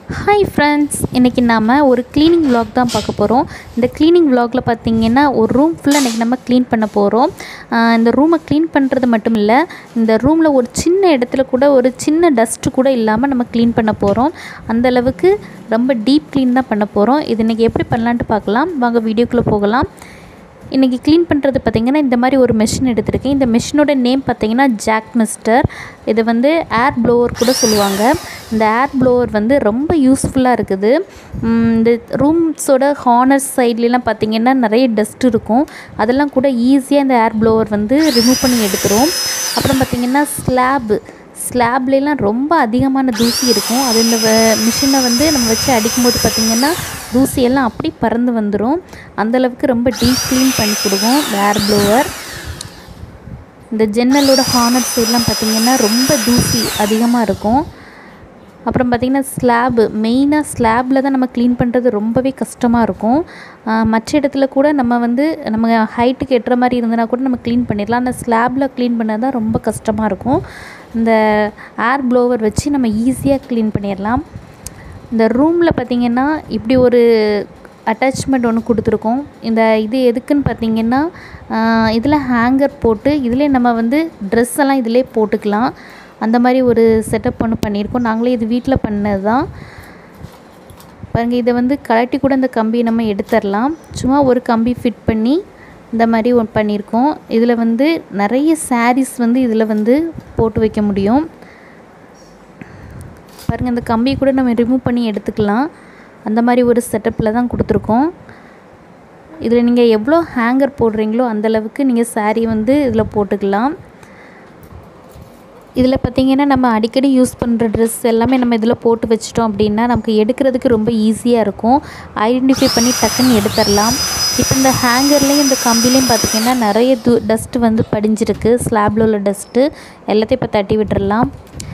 hi friends இன்றைக்கி நாம் ஒரு க்ளீனிங் vlog தான் பார்க்க போகிறோம் இந்த க்ளீனிங் vlogல பார்த்தீங்கன்னா ஒரு ரூம் ஃபுல்லாக இன்றைக்கி நம்ம க்ளீன் பண்ண போகிறோம் இந்த ரூமை க்ளீன் பண்ணுறது மட்டும் இல்லை இந்த ரூமில் ஒரு சின்ன இடத்துல கூட ஒரு சின்ன டஸ்ட்டு கூட இல்லாமல் நம்ம க்ளீன் பண்ண போகிறோம் அந்த அளவுக்கு ரொம்ப டீப் க்ளீன் தான் பண்ண போகிறோம் இது இன்றைக்கி எப்படி பண்ணலான்ட்டு பார்க்கலாம் வாங்க வீடியோக்குள்ளே போகலாம் இன்றைக்கி க்ளீன் பண்ணுறது பார்த்திங்கன்னா இந்த மாதிரி ஒரு மெஷின் எடுத்திருக்கேன் இந்த மெஷினோட நேம் பார்த்திங்கன்னா ஜாக் மிஸ்டர் இது வந்து ஏர் ப்ளோவர் கூட சொல்லுவாங்க இந்த ஏர் ப்ளோவர் வந்து ரொம்ப யூஸ்ஃபுல்லாக இருக்குது உம், இந்த ரூம்ஸோட ஹார்னர்ஸ் சைட்லலாம் பார்த்திங்கன்னா நிறைய டஸ்ட் இருக்கும் அதெல்லாம் கூட ஈஸியாக இந்த ஏர் ப்ளோவர் வந்து ரிமூவ் பண்ணி எடுத்துரும் அப்புறம் பார்த்திங்கன்னா ஸ்லாபு ஸ்லாப்லாம் ரொம்ப அதிகமான தூசி இருக்கும் அது இந்த மிஷினை வந்து நம்ம வச்சு அடிக்கும்போது பார்த்திங்கன்னா தூசியெல்லாம் அப்படி பறந்து வந்துடும் அந்தளவுக்கு ரொம்ப டீப் க்ளீன் பண்ணி கொடுக்கும் இந்த ஏர் ப்ளோவர் இந்த ஜன்னலோட ஹார்னர் சைட்லாம் பார்த்திங்கன்னா ரொம்ப தூசி அதிகமாக இருக்கும் அப்புறம் பார்த்திங்கன்னா ஸ்லாபு மெயினாக ஸ்லாபில் தான் நம்ம க்ளீன் பண்ணுறது ரொம்பவே கஷ்டமாக இருக்கும் ஆஹ் மற்ற இடத்துல கூட நம்ம வந்து நம்ம ஹைட்டுக்கு எட்டுற மாதிரி இருந்ததுனா கூட நம்ம க்ளீன் பண்ணிடலாம் ஆனால் ஸ்லாபில் க்ளீன் பண்ணது தான் ரொம்ப கஷ்டமாக இருக்கும் இந்த ஏர் ப்ளோவர் வச்சு நம்ம ஈஸியாக க்ளீன் பண்ணிடலாம் இந்த ரூமில் பார்த்திங்கன்னா இப்படி ஒரு அட்டாச்மெண்ட் ஒன்று கொடுத்துருக்கோம் இந்த இது எதுக்குன்னு பார்த்தீங்கன்னா இதில் ஹேங்கர் போட்டு இதிலே நம்ம வந்து ட்ரெஸ் எல்லாம் இதிலே போட்டுக்கலாம் அந்த மாதிரி ஒரு செட்டப் ஒன்று பண்ணியிருக்கோம் நாங்களே இது வீட்டில் பண்ணது தான் பாருங்கள் இதை வந்து கழட்டி கூட இந்த கம்பியை நம்ம எடுத்துடலாம் சும்மா ஒரு கம்பி ஃபிட் பண்ணி இந்த மாதிரி ஒன்று பண்ணியிருக்கோம் இதில் வந்து நிறைய sarees வந்து இதில் வந்து போட்டு வைக்க முடியும் பாருங்கள் இந்த கம்பியை கூட நம்ம ரிமூவ் பண்ணி எடுத்துக்கலாம் அந்த மாதிரி ஒரு செட்டப்பில் தான் கொடுத்துருக்கோம் இதில் நீங்கள் எவ்வளோ ஹேங்கர் போடுறீங்களோ அந்த அளவுக்கு நீங்கள் saree வந்து இதில் போட்டுக்கலாம் இதில் பார்த்தீங்கன்னா நம்ம அடிக்கடி யூஸ் பண்ணுற ட்ரெஸ் எல்லாமே நம்ம இதில் போட்டு வச்சிட்டோம் அப்படின்னா நமக்கு எடுக்கிறதுக்கு ரொம்ப ஈஸியாக இருக்கும் ஐடென்டிஃபை பண்ணி டக்குன்னு எடுத்துடலாம் இப்போ இந்த ஹேங்கர்லேயும் இந்த கம்பிலையும் பார்த்திங்கன்னா நிறைய து டஸ்ட்டு வந்து படிஞ்சிருக்கு ஸ்லாபில் உள்ள டஸ்ட்டு எல்லாத்தையும் இப்போ தட்டி விட்டுறலாம்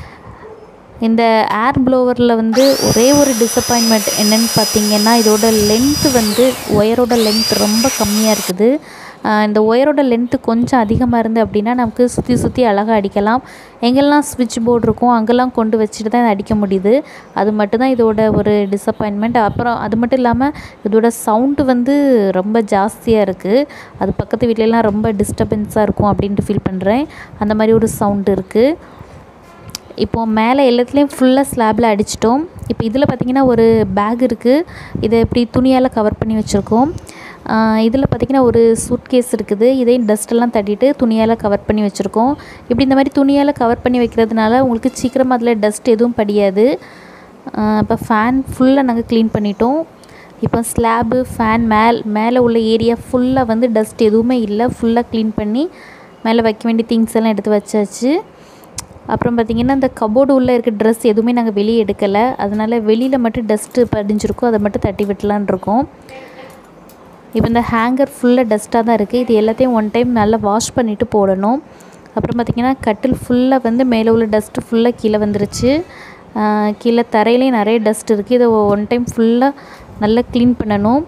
இந்த ஏர் ப்ளோவரில் வந்து ஒரே ஒரு டிசப்பாயின்மெண்ட் என்னன்னு பார்த்தீங்கன்னா இதோட லென்த்து வந்து ஒயரோட லென்த் ரொம்ப கம்மியாக இருக்குது ஆஹ் இந்த ஒயரோட லென்த்து கொஞ்சம் அதிகமாக இருந்து அப்படின்னா நமக்கு சுற்றி சுற்றி அழகாக அடிக்கலாம் எங்கெல்லாம் ஸ்விட்ச் போர்டு இருக்கும் அங்கெல்லாம் கொண்டு வச்சுட்டு தான் இதை அடிக்க முடியுது அது மட்டும்தான் இதோட ஒரு டிசப்பாயின்மெண்ட் அப்புறம் அது மட்டும் இல்லாமல் இதோட சவுண்டு வந்து ரொம்ப ஜாஸ்தியாக இருக்குது அது பக்கத்து வீட்லலாம் ரொம்ப டிஸ்டர்பன்ஸாக இருக்கும் அப்படின்ட்டு ஃபீல் பண்ணுறேன் அந்த மாதிரி ஒரு சவுண்டு இருக்குது இப்போது மேலே எல்லாத்துலேயும் ஃபுல்லாக ஸ்லாபில் அடிச்சிட்டோம் இப்போ இதில் பார்த்திங்கன்னா ஒரு பேக் இருக்குது இதை இப்படி துணியால் கவர் பண்ணி வச்சுருக்கோம் இதில் பார்த்திங்கன்னா ஒரு சூட்கேஸ் இருக்குது இதையும் டஸ்ட்டெல்லாம் தட்டிட்டு துணியால் கவர் பண்ணி வச்சுருக்கோம் இப்படி இந்த மாதிரி துணியால் கவர் பண்ணி வைக்கிறதுனால உங்களுக்கு சீக்கிரமாக அதில் டஸ்ட் எதுவும் படியாது இப்போ ஃபேன் ஃபுல்லாக நாங்கள் க்ளீன் பண்ணிட்டோம் இப்போ ஸ்லாபு ஃபேன் மேல் மேலே உள்ள ஏரியா ஃபுல்லாக வந்து டஸ்ட் எதுவுமே இல்லை ஃபுல்லாக க்ளீன் பண்ணி மேலே வைக்க வேண்டிய திங்ஸ் எல்லாம் எடுத்து வச்சாச்சு அப்புறம் பார்த்திங்கன்னா இந்த கபோர்டு உள்ளே இருக்க ட்ரெஸ் எதுவுமே நாங்கள் வெளியே எடுக்கலை அதனால் வெளியில் மட்டும் டஸ்ட்டு படிஞ்சிருக்கோம் அதை மட்டும் தட்டி விட்டலான் இருக்கோம் இப்போ இந்த ஹேங்கர் ஃபுல்லாக டஸ்ட்டாக தான் இருக்குது இது எல்லாத்தையும் ஒன் டைம் நல்லா வாஷ் பண்ணிவிட்டு போடணும் அப்புறம் பார்த்திங்கன்னா கட்டில் ஃபுல்லாக வந்து மேலே உள்ள டஸ்ட்டு ஃபுல்லாக கீழே வந்துருச்சு ஆஹ் கீழே தரையிலையும் நிறைய டஸ்ட் இருக்குது இதை ஒன் டைம் ஃபுல்லாக நல்லா க்ளீன் பண்ணணும்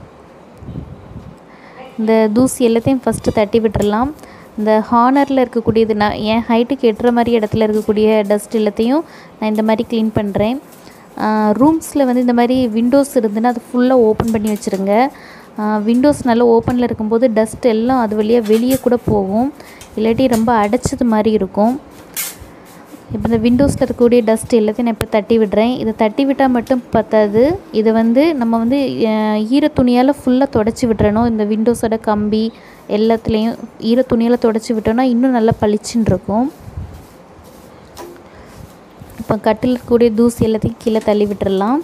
இந்த தூசி எல்லாத்தையும் ஃபஸ்ட்டு தட்டி விட்டுறலாம் இந்த ஹார்னரில் இருக்கக்கூடியது நான் என் ஹைட்டுக்கு எட்டுற மாதிரி இடத்துல இருக்கக்கூடிய டஸ்ட் எல்லாத்தையும் நான் இந்த மாதிரி க்ளீன் பண்ணுறேன் ரூம்ஸில் வந்து இந்த மாதிரி விண்டோஸ் இருந்துன்னா அது ஃபுல்லாக ஓப்பன் பண்ணி வச்சுருங்க விண்டோஸ் நல்லா ஓப்பனில் இருக்கும்போது டஸ்ட் எல்லாம் அது வழியாக வெளியே கூட போகும் இல்லாட்டி ரொம்ப அடைச்சது மாதிரி இருக்கும் இப்போ இந்த விண்டோஸில் இருக்கக்கூடிய டஸ்ட் எல்லாத்தையும் நான் இப்போ தட்டி விடுறேன் இதை தட்டி விட்டால் மட்டும் பத்தாது இதை வந்து நம்ம வந்து அஹ், ஈர துணியால் ஃபுல்லாக தொடச்சி விட்டுறணும் இந்த விண்டோஸோட கம்பி எல்லாத்துலேயும் ஈர துணியால் தொடச்சி விட்டோம்னா இன்னும் நல்லா பளிச்சுன்னு இருக்கும் இப்போ கட்டில் இருக்கக்கூடிய தூசி எல்லாத்தையும் கீழே தள்ளி விட்டுறலாம்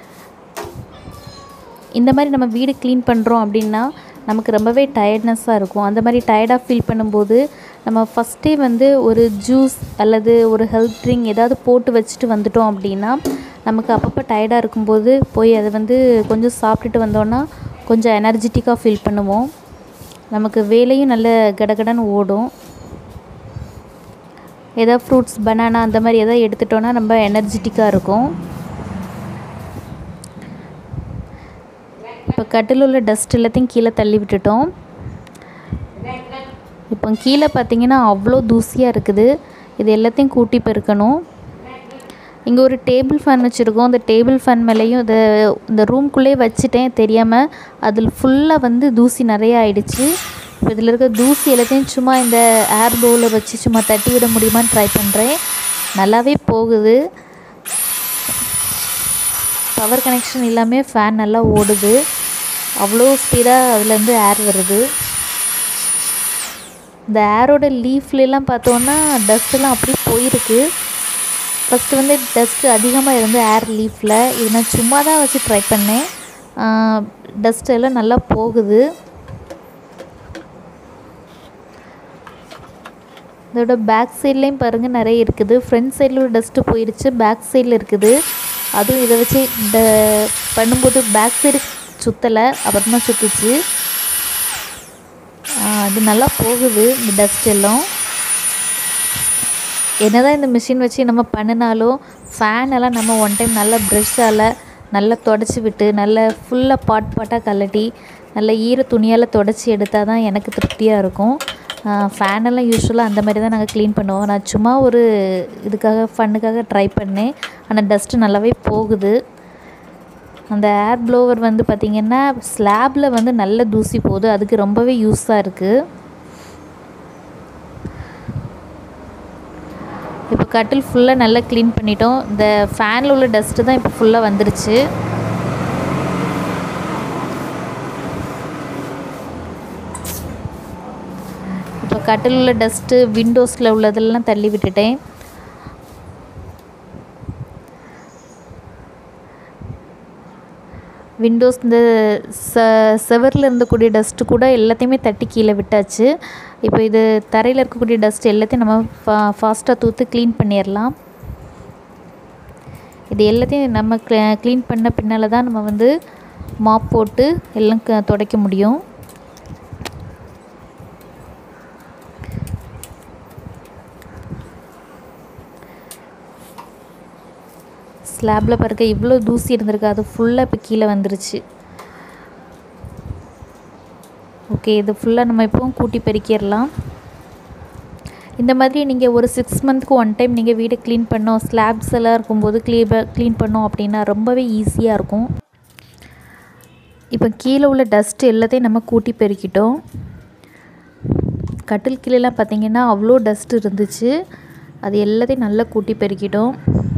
இந்த மாதிரி நம்ம வீடு க்ளீன் பண்ணுறோம் அப்படின்னா நமக்கு ரொம்பவே டயர்ட்னஸ்ஸாக இருக்கும் அந்த மாதிரி டயர்டாக ஃபீல் பண்ணும்போது நம்ம ஃபஸ்ட்டே வந்து ஒரு ஜூஸ் அல்லது ஒரு ஹெல்த் ட்ரிங்க் ஏதாவது போட்டு வச்சுட்டு வந்துட்டோம் அப்படின்னா நமக்கு அப்பப்போ டயர்டாக இருக்கும்போது போய் அதை வந்து கொஞ்சம் சாப்பிட்டுட்டு வந்தோன்னா கொஞ்சம் எனர்ஜெட்டிக்காக ஃபீல் பண்ணுவோம் நமக்கு வேலையும் நல்ல கடகடன்னு ஓடும் ஏதாவது ஃப்ரூட்ஸ் பனானா அந்த மாதிரி எதாவது எடுத்துட்டோன்னா ரொம்ப எனர்ஜெட்டிக்காக இருக்கும் இப்போ கட்டில் உள்ள டஸ்ட் எல்லாத்தையும் கீழே தள்ளி விட்டுட்டோம் இப்போ கீழே பார்த்தீங்கன்னா அவ்வளோ தூசியாக இருக்குது இது எல்லாத்தையும் கூட்டி பெருக்கணும் இங்கே ஒரு டேபிள் ஃபேன் வச்சுருக்கோம் அந்த டேபிள் ஃபேன் மேலேயும் இதை இந்த ரூம்குள்ளே வச்சுட்டேன் தெரியாமல் அதில் ஃபுல்லாக வந்து தூசி நிறைய ஆயிடுச்சு இப்போ இதில் இருக்க தூசி எல்லாத்தையும் சும்மா இந்த ஏர் பவுலில் வச்சு சும்மா தட்டி விட முடியுமான்னு ட்ரை பண்ணுறேன் நல்லாவே போகுது பவர் கனெக்ஷன் இல்லாமல் ஃபேன் நல்லா ஓடுது அவ்வளோ ஸ்பீடாக அதுலேருந்து ஏர் வருது இந்த ஏரோட லீஃப்லலாம் பார்த்தோன்னா டஸ்ட்டெல்லாம் அப்படியே போயிருக்கு ஃபஸ்ட்டு வந்து டஸ்ட்டு அதிகமாக இருந்து ஏர் லீஃபில் இது நான் சும்மா தான் வச்சு ட்ரை பண்ணேன் டஸ்ட் எல்லாம் நல்லா போகுது இதோட பேக் சைட்லேயும் பாருங்கள் நிறைய இருக்குது ஃப்ரண்ட் சைடில் ஒரு டஸ்ட்டு போயிடுச்சு பேக் சைடில் இருக்குது அதுவும் இதை வச்சு இந்த பண்ணும்போது பேக் சைடு சுற்றலை அப்புறமா சுற்றுச்சு அது நல்லா போகுது இந்த டஸ்ட் எல்லாம் என்னதான் இந்த மிஷின் வச்சு நம்ம பண்ணினாலும் ஃபேன் எல்லாம் நம்ம ஒன் டைம் நல்லா ப்ரெஷ்ஷால் நல்லா தொடச்சி விட்டு நல்லா ஃபுல்லாக பாட் பாட்டாக கலட்டி நல்லா ஈர துணியால் தொடச்சி எடுத்தால் தான் எனக்கு திருப்தியாக இருக்கும் ஃபேனெல்லாம் யூஸ்வலாக அந்த மாதிரி தான் நாங்கள் க்ளீன் பண்ணுவோம் நான் சும்மா ஒரு இதுக்காக ஃபன்னுக்காக ட்ரை பண்ணேன் ஆனால் டஸ்ட்டு நல்லாவே போகுது அந்த ஏர் ப்ளோவர் வந்து பார்த்திங்கன்னா ஸ்லாபில் வந்து நல்ல தூசி போகுது அதுக்கு ரொம்பவே யூஸாக இருக்குது இப்போ கட்டில் ஃபுல்லாக நல்லா க்ளீன் பண்ணிட்டோம் இந்த ஃபேனில் உள்ள டஸ்ட்டு தான் இப்போ ஃபுல்லாக வந்துருச்சு இப்போ கட்டில் உள்ள டஸ்ட்டு விண்டோஸில் உள்ளதெல்லாம் தள்ளி விட்டுட்டேன் விண்டோஸ் இந்த ச செவரில் இருந்தக்கூடிய டஸ்ட்டு கூட எல்லாத்தையுமே தட்டி கீழே விட்டாச்சு இப்போ இது தரையில் இருக்கக்கூடிய டஸ்ட் எல்லாத்தையும் நம்ம ஃபா ஃபாஸ்ட்டாக தூத்து க்ளீன் பண்ணிடலாம் இது எல்லாத்தையும் நம்ம க்ளீன் பண்ண பின்னால் தான் நம்ம வந்து மாப் போட்டு எல்லாம் க துடைக்க முடியும் ஸ்லாப்பில் பாருங்க இவ்வளோ தூசி இருந்திருக்கு அது ஃபுல்லாக இப்போ கீழே வந்துருச்சு ஓகே இது ஃபுல்லாக நம்ம இப்போவும் கூட்டி பெருக்கிடலாம் இந்த மாதிரி நீங்கள் ஒரு சிக்ஸ் மந்த்துக்கு ஒன் டைம் நீங்கள் வீடை க்ளீன் பண்ணோம் ஸ்லாப்ஸ் எல்லாம் இருக்கும்போது க்ளீப க்ளீன் பண்ணோம் அப்படின்னா ரொம்பவே ஈஸியாக இருக்கும் இப்போ கீழே உள்ள டஸ்ட்டு எல்லாத்தையும் நம்ம கூட்டி பெருக்கிட்டோம் கட்டில் கீழெல்லாம் பார்த்திங்கன்னா அவ்வளோ டஸ்ட் இருந்துச்சு அது எல்லாத்தையும் நல்லா கூட்டி பெருக்கிட்டோம்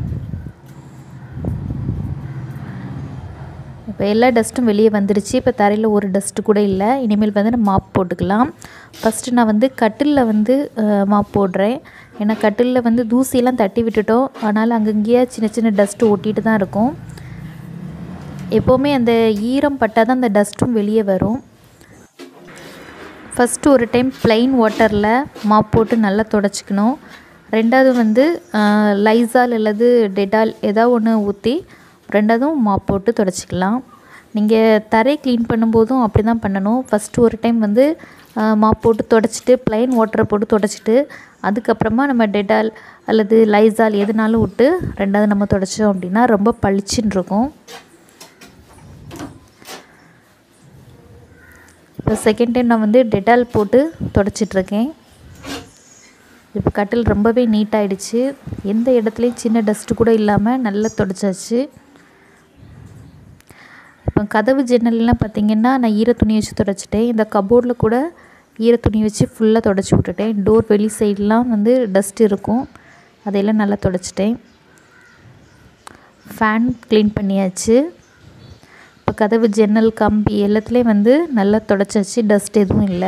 இப்போ எல்லா டஸ்ட்டும் வெளியே வந்துடுச்சு இப்போ தரையில் ஒரு டஸ்ட்டு கூட இல்லை இனிமேல் வந்து நம்ம மாப் போட்டுக்கலாம் ஃபஸ்ட்டு நான் வந்து கட்டிலில் வந்து மாப் போடுறேன் ஏன்னா கட்டிலில் வந்து தூசியெல்லாம் தட்டி விட்டுட்டோம் ஆனால் அங்கங்கேயே சின்ன சின்ன டஸ்ட்டு ஒட்டிகிட்டு தான் இருக்கும் எப்போவுமே அந்த ஈரம் பட்டால் தான் அந்த டஸ்ட்டும் வெளியே வரும் ஃபஸ்ட்டு ஒரு டைம் ப்ளைன் வாட்டரில் மாப் போட்டு நல்லா தொடச்சிக்கணும் ரெண்டாவது வந்து லைசால் அல்லது டெட்டால் ஏதாவது ஒன்று ஊற்றி ரெண்டாவதும் மாப் போட்டு தொடச்சிக்கலாம் நீங்கள் தரை க்ளீன் பண்ணும்போதும் அப்படி தான் பண்ணணும் ஃபஸ்ட்டு ஒரு டைம் வந்து மாப் போட்டு தொடச்சிட்டு ப்ளைன் வாட்டரை போட்டு தொடச்சிட்டு அதுக்கப்புறமா நம்ம டெட்டால் அல்லது லைசால் எதுனாலும் விட்டு ரெண்டாவது நம்ம தொடச்சோம் அப்படின்னா ரொம்ப பளிச்சுன்னு இருக்கும் இப்போ செகண்ட் டைம் நான் வந்து டெட்டால் போட்டு தொடச்சிட்ருக்கேன் இப்போ கட்டில் ரொம்பவே நீட்டாகிடுச்சு எந்த இடத்துலையும் சின்ன டஸ்ட்டு கூட இல்லாமல் நல்லா தொடச்சாச்சு இப்போ கதவு ஜன்னல்லாம் பார்த்திங்கன்னா நான் ஈர துணி வச்சு தொடச்சிட்டேன் இந்த கபோர்டில் கூட ஈர துணி வச்சு ஃபுல்லாக தொடச்சி விட்டுட்டேன் டோர் வெளி சைட்லாம் வந்து டஸ்ட் இருக்கும் அதையெல்லாம் நல்லா தொடச்சிட்டேன் ஃபேன் க்ளீன் பண்ணியாச்சு இப்போ கதவு ஜன்னல் கம்பி எல்லாத்துலேயும் வந்து நல்லா தொடச்சாச்சு டஸ்ட் எதுவும் இல்லை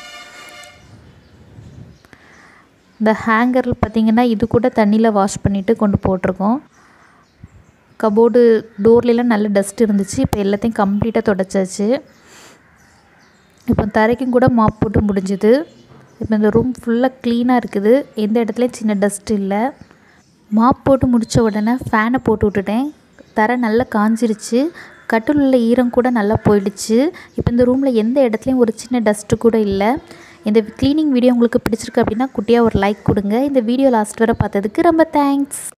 இந்த ஹேங்கரில் பார்த்திங்கன்னா இது கூட தண்ணியில் வாஷ் பண்ணிவிட்டு கொண்டு போட்டிருக்கோம் கபோர்டு டோர்லலாம் நல்ல டஸ்ட் இருந்துச்சு இப்போ எல்லாத்தையும் கம்ப்ளீட்டாக தொடச்சாச்சு இப்போ தரைக்கும் கூட மாப் போட்டு முடிஞ்சுது இப்போ இந்த ரூம் ஃபுல்லாக க்ளீனாக இருக்குது எந்த இடத்துலையும் சின்ன டஸ்ட் இல்லை மாப் போட்டு முடித்த உடனே ஃபேனை போட்டு விட்டுட்டேன் தரை நல்லா காஞ்சிருச்சு கட்டில் உள்ள ஈரம் கூட நல்லா போயிடுச்சு இப்போ இந்த ரூமில் எந்த இடத்துலையும் ஒரு சின்ன டஸ்ட்டு கூட இல்லை இந்த க்ளீனிங் வீடியோ உங்களுக்கு பிடிச்சிருக்கு அப்படின்னா குட்டியாக ஒரு லைக் கொடுங்க இந்த வீடியோ லாஸ்ட் வரை பார்த்ததுக்கு ரொம்ப தேங்க்ஸ்